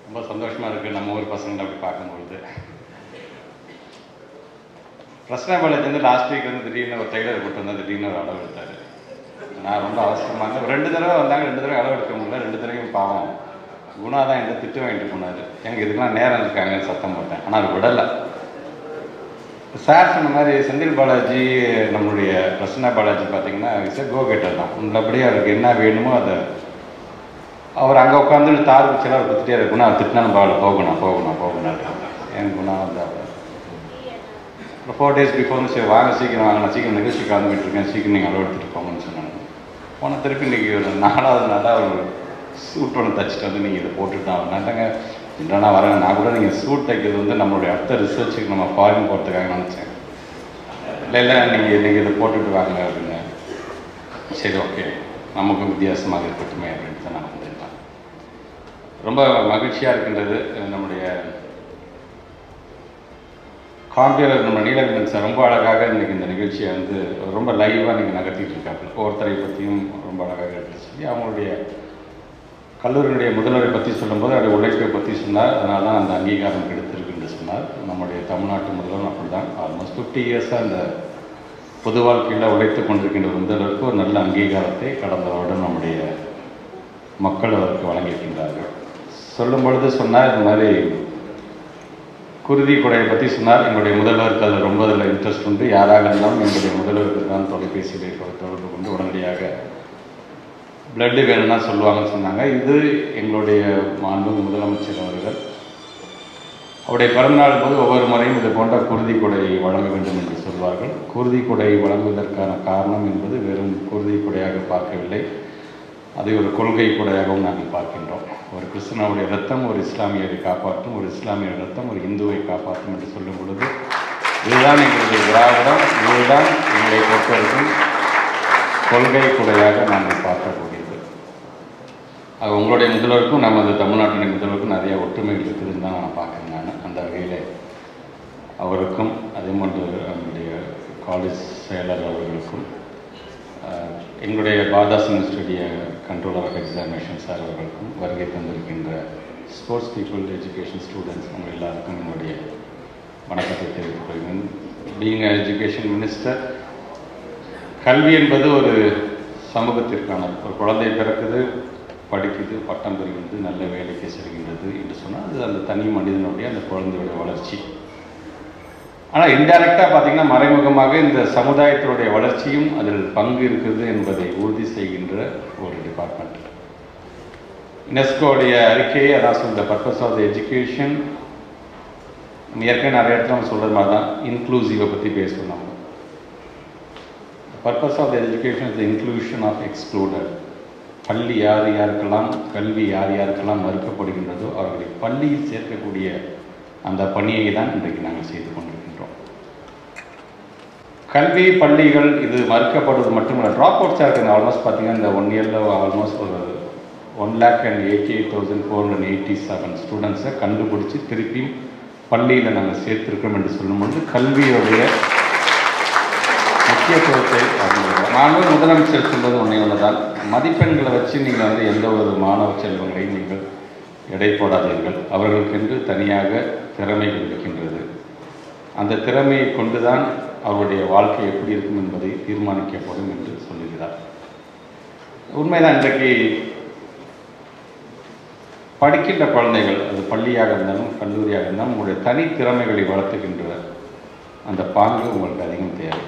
ரொம்ப சந்தோஷமாக இருக்குது நம்ம ஊர் பசங்களை அப்படி பார்க்கும்பொழுது பிரச்சனை காலேஜ் வந்து லாஸ்ட் வீக் வந்து திடீர்னு ஒரு டெய்லர் கூட்டு வந்தால் திடீர்னு ஒரு அளவு எடுத்தார் நான் ரொம்ப அவசரமாக இருந்தேன் ரெண்டு தடவை வந்தாங்க ரெண்டு தடவை அளவு எடுக்க முடியல ரெண்டு தடவையும் பாவம் குணா தான் என்கிட்ட திட்டு வாங்கிட்டு போனார் எனக்கு இதுக்கெல்லாம் நேரம் இருக்காங்கன்னு சத்தம் போட்டேன் ஆனால் அது விடலை சார் சொன்ன மாதிரி செந்தில் பாலாஜி நம்மளுடைய பிரசன்னா பாலாஜி பார்த்தீங்கன்னா இஸ் கோ கெட்டர் தான் உள்ளபடியே அவருக்கு என்ன வேணுமோ அதை அவர் அங்கே உட்காந்து தார் வச்சுலாம் அவர் குத்திட்டே இருக்கு குணா திட்டினாலும் பரவாயில்ல போகணும் போகணும் போகணும் என் குணா வந்து அவர் அப்புறம் ஃபோர் டேஸ் பிஃபோர் வந்து சரி வாங்க சீக்கிரம் வாங்க நான் சீக்கிரம் நிகழ்ச்சிக்கு கிளம்பிட்டு இருக்கேன் சீக்கிரம் நீங்கள் அளவு எடுத்துகிட்டு போங்கன்னு சொன்னாங்க போன திருப்பி இன்றைக்கி ஒரு நாலாவது நாளாக ஒரு சூட் ஒன்று தச்சுட்டு வந்து நீங்கள் இதை போட்டுட்டு தான் நாட்டாங்க இல்லைனா வரேன் நான் கூட நீங்கள் சூட் தைக்கிறது வந்து நம்மளுடைய அடுத்த ரிசர்ச்சுக்கு நம்ம ஃபாரின் போகிறதுக்காக நினச்சேன் இல்லை இல்லை நீங்கள் நீங்கள் இதை போட்டுட்டு வாங்க அப்படின்னு சரி ஓகே நமக்கும் வித்தியாசமாக இருக்கட்டுமே அப்படின்ட்டு தான் நான் வந்திருந்தேன் ரொம்ப மகிழ்ச்சியாக இருக்கின்றது நம்முடைய காம்பியர் நம்ம நீலகண்டன் சார் ரொம்ப அழகாக இன்றைக்கி இந்த நிகழ்ச்சியை வந்து ரொம்ப லைவாக நீங்கள் நகர்த்திட்டு இருக்காங்க ஒவ்வொருத்தரை பற்றியும் ரொம்ப அழகாக எடுத்து சொல்லி அவங்களுடைய கல்லூரியினுடைய முதல்வரை பற்றி சொல்லும்போது அவருடைய உழைப்பை பற்றி சொன்னார் அதனால தான் அந்த அங்கீகாரம் கிடைத்திருக்கு என்று சொன்னார் நம்முடைய தமிழ்நாட்டு முதல்வர் அப்படி தான் ஆல்மோஸ்ட் ஃபிஃப்டி இயர்ஸாக அந்த பொது வாழ்க்கையில் உழைத்து கொண்டிருக்கின்ற முதல்வருக்கு ஒரு நல்ல அங்கீகாரத்தை கடந்த வருடம் நம்முடைய மக்கள் அவருக்கு வழங்கியிருக்கின்றார்கள் சொல்லும் பொழுது சொன்னார் இந்த மாதிரி குருதி கொடையை பற்றி சொன்னார் எங்களுடைய முதல்வருக்கு அதில் ரொம்ப அதில் இன்ட்ரெஸ்ட் உண்டு யாராக இருந்தாலும் எங்களுடைய முதல்வருக்கு தான் தொலைபேசியில் தொடர்பு கொண்டு உடனடியாக பிளட்டு வேணும்னா சொல்லுவாங்கன்னு சொன்னாங்க இது எங்களுடைய மாண்பு முதலமைச்சர் அவர்கள் அவருடைய பிறந்தநாள் போது ஒவ்வொரு முறையும் இது போன்ற குருதி கொடையை வழங்க வேண்டும் என்று சொல்வார்கள் குருதி கொடை வழங்குவதற்கான காரணம் என்பது வெறும் குருதி கொடையாக பார்க்கவில்லை அதை ஒரு கொள்கை கொடையாகவும் நாங்கள் பார்க்கின்றோம் ஒரு கிறிஸ்தனுடைய ரத்தம் ஒரு இஸ்லாமியரை காப்பாற்றும் ஒரு இஸ்லாமிய ரத்தம் ஒரு இந்துவை காப்பாற்றும் என்று சொல்லும் பொழுது இதுதான் எங்களுடைய திராவிடம் இதுதான் எங்களை பொறுத்தவரைக்கும் கொள்கை கொடையாக நாங்கள் பார்க்கக்கூடியது அது உங்களுடைய முதல்வருக்கும் நமது தமிழ்நாட்டினுடைய முதல்வருக்கும் நிறைய ஒற்றுமைகள் இருக்குதுன்னு தான் நான் பார்க்குறேன் நான் அந்த வகையில் அவருக்கும் அதே போன்று நம்முடைய காலேஜ் செயலர் அவர்களுக்கும் எங்களுடைய பாதாஸ் யூனிவர்சிட்டியுடைய கண்ட்ரோல் ஆஃப் எக்ஸாமினேஷன் சார் அவர்களுக்கும் வருகை தந்திருக்கின்ற ஸ்போர்ட்ஸ் பீப்புள் எஜுகேஷன் ஸ்டூடெண்ட்ஸ் அவங்க எல்லாருக்கும் என்னுடைய வணக்கத்தை தெரிவித்துக் கொள்கிறேன் பீங் எஜுகேஷன் மினிஸ்டர் கல்வி என்பது ஒரு சமூகத்திற்கான ஒரு குழந்தை பிறக்குது படிக்குது பட்டம் பெறுகிறது நல்ல வேலைக்கு செல்கின்றது என்று சொன்னால் அது அந்த தனி மனிதனுடைய அந்த குழந்தையுடைய வளர்ச்சி ஆனால் இன்டைரக்டாக பார்த்திங்கன்னா மறைமுகமாக இந்த சமுதாயத்தினுடைய வளர்ச்சியும் அதில் பங்கு இருக்குது என்பதை உறுதி செய்கின்ற ஒரு டிபார்ட்மெண்ட் யுனெஸ்கோடைய அறிக்கையை அதான் சொல்ல பர்பஸ் ஆஃப் த எஜுகேஷன் நம்ம ஏற்கனவே நிறைய இடத்துல நம்ம சொல்கிறது மாதிரி தான் இன்க்ளூசிவை பற்றி பேசுவோம் நம்ம purpose of the education is the inclusion of excluded பள்ளி யார் யாருக்கெல்லாம் கல்வி யார் யாருக்கெல்லாம் மறுக்கப்படுகின்றதோ அவர்களை பள்ளியில் சேர்க்கக்கூடிய அந்த பணியை தான் இன்றைக்கு நாங்கள் செய்து கொண்டிருக்கின்றோம் கல்வி பள்ளிகள் இது மறுக்கப்படுவது மட்டுமல்ல ட்ராப் அவுட்ஸாக இருக்குது ஆல்மோஸ்ட் பார்த்தீங்கன்னா இந்த ஒன் இயரில் ஆல்மோஸ்ட் ஒரு one lakh and eighty eight thousand four hundred eighty seven ஸ்டூடெண்ட்ஸை கண்டுபிடிச்சி திருப்பியும் பள்ளியில் நாங்கள் சேர்த்திருக்கோம் என்று சொல்லும்பொழுது கல்வியுடைய முக்கியத்துவத்தை அறிந்துள்ளோம் நானும் முதலமைச்சர் சொல்வது ஒன்றே ஒன்றுதான் மதிப்பெண்களை வச்சு நீங்கள் வந்து எந்த ஒரு மாணவ செல்வங்களையும் நீங்கள் எடை போடாதீர்கள் அவர்களுக்கென்று தனியாக திறமைகள் இருக்கின்றது அந்த திறமையை கொண்டுதான் அவருடைய வாழ்க்கை எப்படி இருக்கும் என்பதை தீர்மானிக்கப்படும் என்று சொல்லுகிறார் உண்மைதான் இன்றைக்கு படிக்கின்ற குழந்தைகள் அது பள்ளியாக இருந்தாலும் கல்லூரியாக இருந்தாலும் உங்களுடைய தனி திறமைகளை வளர்த்துகின்ற அந்த பாங்கு உங்களுக்கு அதிகம் தேவை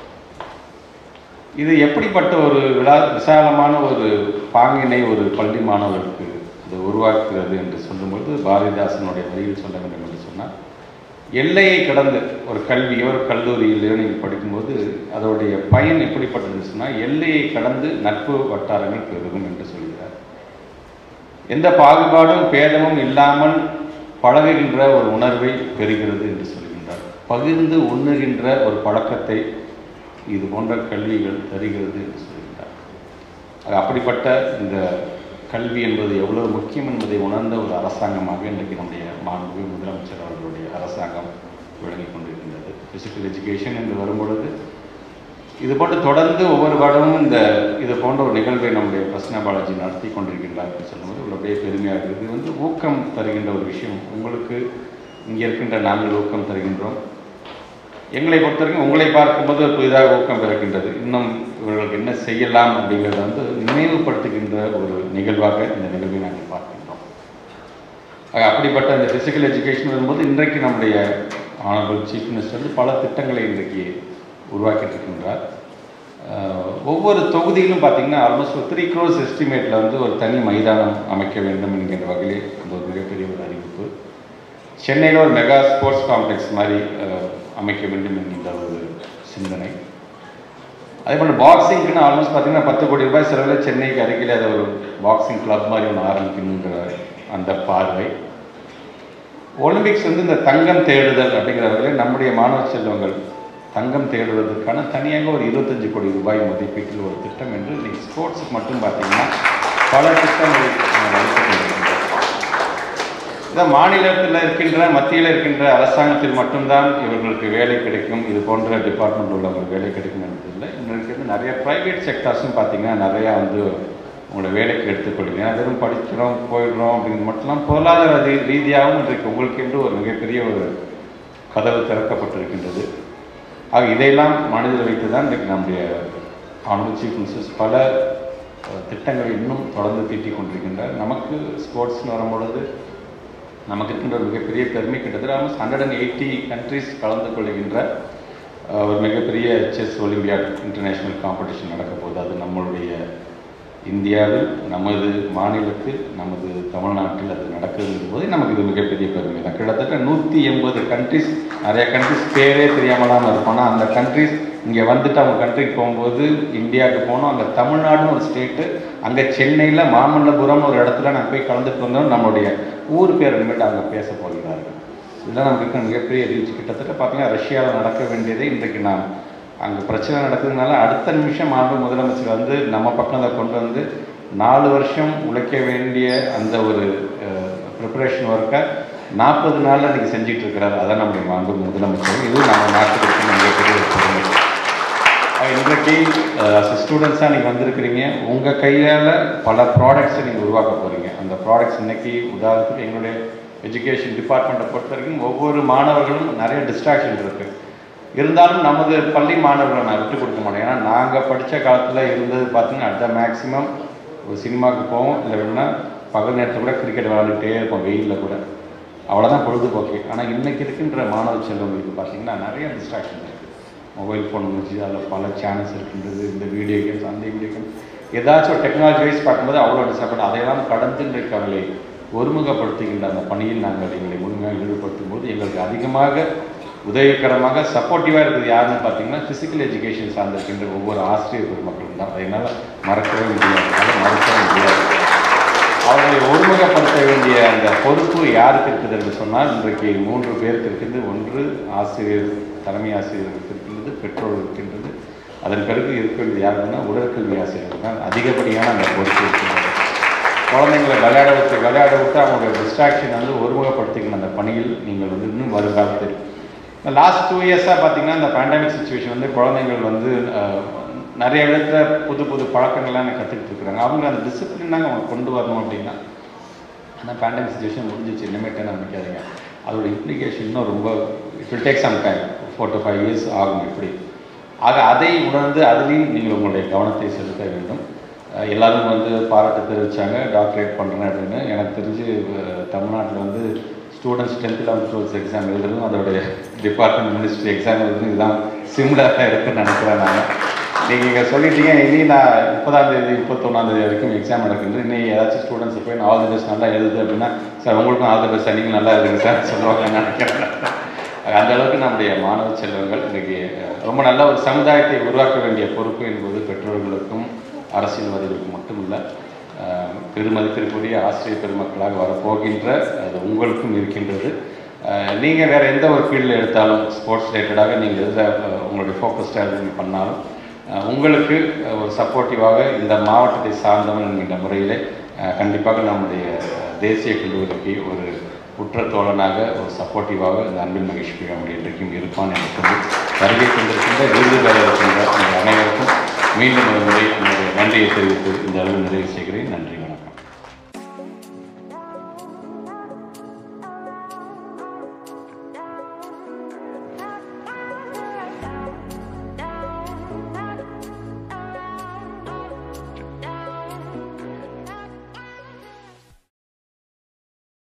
இது எப்படிப்பட்ட ஒரு விழா விசாலமான ஒரு பாங்கினை ஒரு பள்ளி மாணவருக்கு அது உருவாக்குகிறது என்று சொல்லும்போது பாரதிதாசனுடைய வழியில் சொல்ல வேண்டும் என்று சொன்னால் எல்லையை கடந்து ஒரு கல்வியோ ஒரு கல்லூரியிலையோ நீங்கள் படிக்கும்போது அதோடைய பயன் எப்படிப்பட்டது சொன்னால் எல்லையை கடந்து நட்பு வட்டாரங்கள் பெருகும் என்று சொல்கிறார் எந்த பாகுபாடும் பேதமும் இல்லாமல் பழகுகின்ற ஒரு உணர்வை பெறுகிறது என்று சொல்கின்றார் பகிர்ந்து உண்ணுகின்ற ஒரு பழக்கத்தை இது போன்ற கல்விகள் தருகிறது என்று சொல்கின்றார் அது அப்படிப்பட்ட இந்த கல்வி என்பது எவ்வளவு முக்கியம் என்பதை உணர்ந்த ஒரு அரசாங்கமாக இன்றைக்கு நம்முடைய மாண்பு முதலமைச்சர் அவர்களுடைய அரசாங்கம் விளங்கி கொண்டிருக்கின்றது ஃபிசிக்கல் எஜுகேஷன் என்று வரும்பொழுது இது போன்று தொடர்ந்து ஒவ்வொரு வருடமும் இந்த இது போன்ற ஒரு நிகழ்வை நம்முடைய பிரசன்ன பாலாஜி நடத்தி கொண்டிருக்கின்றார் அப்படின்னு சொல்லும்போது ஒரு அப்படியே பெருமையாக இருக்குது இது வந்து ஊக்கம் தருகின்ற ஒரு விஷயம் உங்களுக்கு இங்கே இருக்கின்ற நாங்கள் ஊக்கம் தருகின்றோம் எங்களை பொறுத்தவரைக்கும் உங்களை பார்க்கும்போது புதிதாக ஊக்கம் பிறக்கின்றது இன்னும் இவர்களுக்கு என்ன செய்யலாம் அப்படிங்கிறத வந்து நினைவுபடுத்துகின்ற ஒரு நிகழ்வாக இந்த நிகழ்வை நாங்கள் பார்க்கின்றோம் ஆக, அப்படிப்பட்ட இந்த ஃபிசிக்கல் எஜுகேஷன் வரும்போது இன்றைக்கு நம்முடைய ஆனரபிள் சீஃப் மினிஸ்டர் வந்து பல திட்டங்களை இன்றைக்கு உருவாக்கிட்டு இருக்கின்றார் அஹ், ஒவ்வொரு தொகுதியிலும் பார்த்தீங்கன்னா ஆல்மோஸ்ட் ஒரு த்ரீ க்ரோஸ் எஸ்டிமேட்டில் வந்து ஒரு தனி மைதானம் அமைக்க வேண்டும் என்கின்ற வகையில் அந்த ஒரு மிகப்பெரிய ஒரு அறிவிப்பு சென்னையில் ஒரு மெகா ஸ்போர்ட்ஸ் காம்ப்ளெக்ஸ் மாதிரி அஹ், அமைக்க வேண்டும் என்கின்ற ஒரு சிந்தனை அதே போல் பாக்ஸிங்க்குன்னு ஆல்மோஸ்ட் பார்த்தீங்கன்னா பத்து கோடி ரூபாய் செலவில் சென்னைக்கு அருகில் அதை ஒரு பாக்ஸிங் கிளப் மாதிரி ஒன்று ஆரம்பிக்கணுன்ற அந்த பார்வை ஒலிம்பிக்ஸ் வந்து இந்த தங்கம் தேடுதல் அப்படிங்கிற வகையில் நம்முடைய மாணவ செல்வங்கள் தங்கம் தேடுவதற்கான தனியாக ஒரு இருபத்தஞ்சு கோடி ரூபாய் மதிப்பீட்டில் ஒரு திட்டம் என்று இன்னைக்கு ஸ்போர்ட்ஸுக்கு மட்டும் பார்த்தீங்கன்னா பல திட்டங்களை நம்ம வகுத்துக் கொண்டிருக்கின்றோம் இந்த மாநிலத்தில் இருக்கின்ற மத்தியில் இருக்கின்ற அரசாங்கத்தில் மட்டும்தான் இவர்களுக்கு வேலை கிடைக்கும் இது போன்ற டிபார்ட்மெண்ட் உள்ளவங்களுக்கு வேலை கிடைக்கும் என்பதில்லை இன்றைக்கு வந்து நிறைய ப்ரைவேட் செக்டார்ஸும் பார்த்தீங்கன்னா நிறையா வந்து உங்களை வேலைக்கு எடுத்துக்கொள்ளுங்க வெறும் படிக்கிறோம் போயிடுறோம் அப்படிங்கிறது மட்டும்லாம் பொருளாதார ரீ- ரீதியாகவும் இன்றைக்கு உங்களுக்கு என்று ஒரு மிகப்பெரிய ஒரு கதவு திறக்கப்பட்டிருக்கின்றது ஆக இதையெல்லாம் மனதில் வைத்து தான் இன்றைக்கு நம்முடைய ஆனரபிள் சீஃப் மினிஸ்டர்ஸ் பல அஹ், திட்டங்களை இன்னும் தொடர்ந்து தீட்டிக் கொண்டிருக்கின்றார் நமக்கு ஸ்போர்ட்ஸ்னு வரும்பொழுது நமக்கு இருக்கின்ற ஒரு மிகப்பெரிய பெருமை கிட்டத்தட்ட almost hundred and eighty countries கலந்து கொள்கின்ற அஹ், ஒரு மிகப்பெரிய செஸ் ஒலிம்பியாட் இன்டர்நேஷ்னல் காம்படிஷன் நடக்க போகுது அது நம்மளுடைய இந்தியாவில் நமது மாநிலத்தில் நமது தமிழ்நாட்டில் அது நடக்குதுங்கும் போது நமக்கு இது மிகப்பெரிய பெருமை தான் கிட்டத்தட்ட நூற்றி எண்பது கண்ட்ரிஸ் நிறைய கண்ட்ரிஸ் பேரே தெரியாமலாம் இருப்போம்னா அந்த கண்ட்ரிஸ் இங்கே வந்துட்டு அவங்க கண்ட்ரிக்கு போகும்போது இந்தியாவுக்கு போனோம் அங்கே தமிழ்நாடுன்னு ஒரு ஸ்டேட்டு அங்கே சென்னையில் மாமல்லபுரம்னு ஒரு இடத்துல நாங்கள் போய் கலந்துட்டு வந்தோம் நம்மளுடைய ஊர் பேர் இனிமேட்டு அவங்க பேச போகிறார்கள் இதெல்லாம் நமக்கு இருக்கிற மிகப்பெரிய ரீச் கிட்டத்தட்ட பார்த்தீங்கன்னா ரஷ்யாவில் நடக்க வேண்டியதை இன்றைக்கு நாம் அங்கே பிரச்சனை நடக்குதுனால அடுத்த நிமிஷம் மாண்பு முதலமைச்சர் வந்து நம்ம பக்கம் அதை கொண்டு வந்து நாலு வருஷம் உழைக்க வேண்டிய அந்த ஒரு ப்ரிப்பரேஷன் ஒர்க்கை நாற்பது நாளில் இன்றைக்கி செஞ்சுட்டு இருக்கிறார் அதான் நம்முடைய மாண்பு முதலமைச்சர் இதுவும் நம்ம நாட்டுக்கு இருக்கிற மிகப்பெரிய ஒரு பெருமை அஹ் இன்றைக்கு ஸ்டூடெண்ட்ஸாக நீங்கள் வந்திருக்கிறீங்க உங்கள் கையால் பல ப்ராடக்ட்ஸை நீங்கள் உருவாக்க போகிறீங்க அந்த ப்ராடக்ட்ஸ் இன்னைக்கு உதாரணத்துக்கு எங்களுடைய எஜுகேஷன் டிபார்ட்மெண்ட்டை பொறுத்த வரைக்கும் ஒவ்வொரு மாணவர்களும் நிறைய டிஸ்ட்ராக்ஷன் இருக்குது இருந்தாலும் நமது பள்ளி மாணவர்களை நான் விட்டு கொடுக்க மாட்டேன் ஏன்னா நாங்கள் படித்த காலத்தில் இருந்தது பார்த்தீங்கன்னா அடுத்த மேக்ஸிமம் ஒரு சினிமாவுக்கு போவோம் இல்லை வேணும்னா பகல் நேரத்தில் கூட கிரிக்கெட் விளையாண்டுட்டே இருப்போம் வெயிலில் கூட அவ்வளோதான் பொழுதுபோக்கு ஆனால் இன்னைக்கு இருக்கின்ற மாணவ செல்வங்களுக்கு பார்த்தீங்கன்னா நிறைய டிஸ்ட்ராக்ஷன் இருக்குது மொபைல் ஃபோன் முடிச்சு அதில் பல சேனல்ஸ் இருக்கின்றது இந்த வீடியோ கேம்ஸ் அந்த வீடியோ கேம்ஸ் ஏதாச்சும் ஒரு டெக்னாலஜி வைஸ் பார்க்கும்போது அவ்வளோ டிஸ்டர்பன் அதையெல்லாம் கடந்து இன்றைக்கு அவர்களை ஒருமுகப்படுத்துகின்ற அந்த பணியில் நாங்கள் எங்களை முழுமையாக ஈடுபடுத்தும் போது எங்களுக்கு அதிகமாக உதவிகரமாக சப்போர்ட்டிவாக இருக்குது யாருன்னு பார்த்தீங்கன்னா ஃபிசிக்கல் எஜுகேஷன் சார்ந்திருக்கின்ற ஒவ்வொரு ஆசிரியர் பெருமக்களும் தான் அதனால் மறக்கவே முடியாது அதனால் மறக்கவே முடியாது அவர்களை ஒருமுகப்படுத்த வேண்டிய அந்த பொறுப்பு யாருக்கு இருக்குது என்று சொன்னால் இன்றைக்கு மூன்று பேருக்கு இருக்குது ஒன்று ஆசிரியர் தலைமை ஆசிரியர்களுக்கு இருக்கின்றது பெற்றோர் இருக்கின்றது அதன் பிறகு இருக்க வேண்டியது யாருன்னா உடற்கல்வி ஆசிரியர்கள் தான் அதிகப்படியான அந்த பொறுப்பு இருக்கின்றது குழந்தைங்களை விளையாட விட்டு விளையாட விட்டு அவங்களுடைய டிஸ்ட்ராக்ஷன் வந்து ஒருமுகப்படுத்திக்கிற அந்த பணியில் நீங்கள் வந்து இன்னும் வருங்காலத்தில் இந்த லாஸ்ட் டூ இயர்ஸாக பார்த்தீங்கன்னா இந்த பேண்டமிக் சுச்சுவேஷன் வந்து குழந்தைகள் வந்து அஹ், நிறைய விதத்துல புது புது பழக்கங்கள்லாம் கற்றுக்கிட்டு இருக்கிறாங்க அவங்க அந்த டிசிப்ளினாக அவங்க கொண்டு வரணும் அப்படின்னா அந்த பேண்டமிக் சுச்சுவேஷன் முடிஞ்சிச்சு இனிமேட்டு என்ன நினைக்காதீங்க அதோட இம்ப்ளிகேஷன் இன்னும் ரொம்ப it will take some time four to five years ஆகும் இப்படி ஆக அதை உணர்ந்து அதிலையும் நீங்கள் உங்களுடைய கவனத்தை செலுத்த வேண்டும் அஹ் எல்லாரும் வந்து பாராட்டு தெரிவித்தாங்க டாக்டரேட் பண்ணுறேன் அப்படின்னு எனக்கு தெரிஞ்சு அஹ், தமிழ்நாட்டில் வந்து students tenth eleventh twelfth exam எழுதுறதும் அதோடைய டிபார்ட்மெண்ட் மினிஸ்ட்ரி எக்ஸாம் எழுதுறதும் இதுதான் சிமிலராக இருக்குன்னு நினைக்கிறேன் நான் நீங்கள் இங்கே சொல்லிட்டீங்க இனி நான் முப்பதாம் தேதி முப்பத்தொன்னாம் தேதி வரைக்கும் எக்ஸாம் நடக்குது இனி ஏதாச்சும் ஸ்டூடெண்ட்ஸ் போய் ஆல் தி பெஸ்ட் நல்லா எழுது அப்படின்னா சார் உங்களுக்கும் ஆல் தி பெஸ்ட் நீங்கள் நல்லா எழுதுங்க சார் சொல்லுவாங்கன்னு நினைக்கிறேன் அந்த அளவுக்கு நம்முடைய மாணவ செல்வங்கள் இன்றைக்கி அஹ், ரொம்ப நல்ல ஒரு சமுதாயத்தை உருவாக்க வேண்டிய பொறுப்பு என்பது பெற்றோர்களுக்கும் அரசியல்வாதிகளுக்கும் மட்டுமில்லை அஹ், பெருமதிப்பிற்குரிய ஆசிரியர் பெருமக்களாக வரப்போகின்ற அது உங்களுக்கும் இருக்கின்றது நீங்கள் வேறு எந்த ஒரு ஃபீல்டில் எடுத்தாலும் ஸ்போர்ட்ஸ் ரிலேட்டடாக நீங்கள் எந்த அஹ், உங்களுடைய ஃபோக்கஸ்டாக நீங்கள் பண்ணாலும் அஹ், உங்களுக்கு அஹ், ஒரு சப்போர்ட்டிவாக இந்த மாவட்டத்தை சார்ந்தவன் என்கின்ற முறையிலே அஹ், கண்டிப்பாக நம்முடைய அஹ், தேசிய கல்லூரிக்கு ஒரு உற்ற தோழனாக ஒரு சப்போர்ட்டிவாக இந்த அன்பில் மகேஷ் பிரியாமணி இன்றைக்கும் இருப்பான் என்று சொல்லி வருகை கொண்டிருக்கின்ற விருது பெற இருக்கின்ற உங்கள் அனைவருக்கும் மீண்டும் ஒரு முறை என்னுடைய நன்றியை தெரிவித்து இந்த அளவில் நிறைவு செய்கிறேன் நன்றி